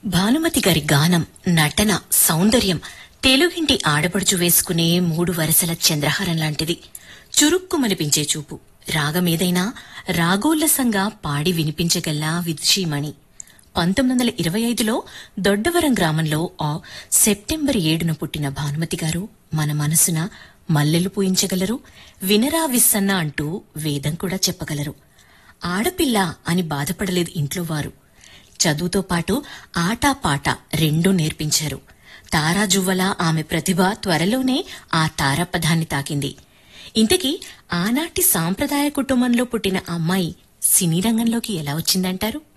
భానుమతి గారి గానం నటన సౌందర్యం తెలుగింటి ఆడపడుచు వేసుకునే మూడు వరసల చంద్రహారం లాంటిది చురుక్కుమనిపించే చూపు రాగమేదైనా రాగోల్లసంగా పాడి వినిపించగల్లా విదుషీమణి పంతొమ్మిది వందల ఇరవై ఐదులో దొడ్డవరం గ్రామంలో ఆ సెప్టెంబర్ ఏడున పుట్టిన భానుమతి గారు మన మనసున మల్లెలు పూయించగలరు వినరా విస్సన్న అంటూ వేదం కూడా చెప్పగలరు ఆడపిల్ల అని బాధపడలేదు ఇంట్లో వారు చదువుతో పాటు ఆటా పాట రెండూ నేర్పించారు తారాజువ్వల ఆమె ప్రతిభ త్వరలోనే ఆ తారాపదాన్ని తాకింది ఇంతకీ ఆనాటి సాంప్రదాయ కుటుంబంలో పుట్టిన అమ్మాయి సినీ రంగంలోకి ఎలా వచ్చిందంటారు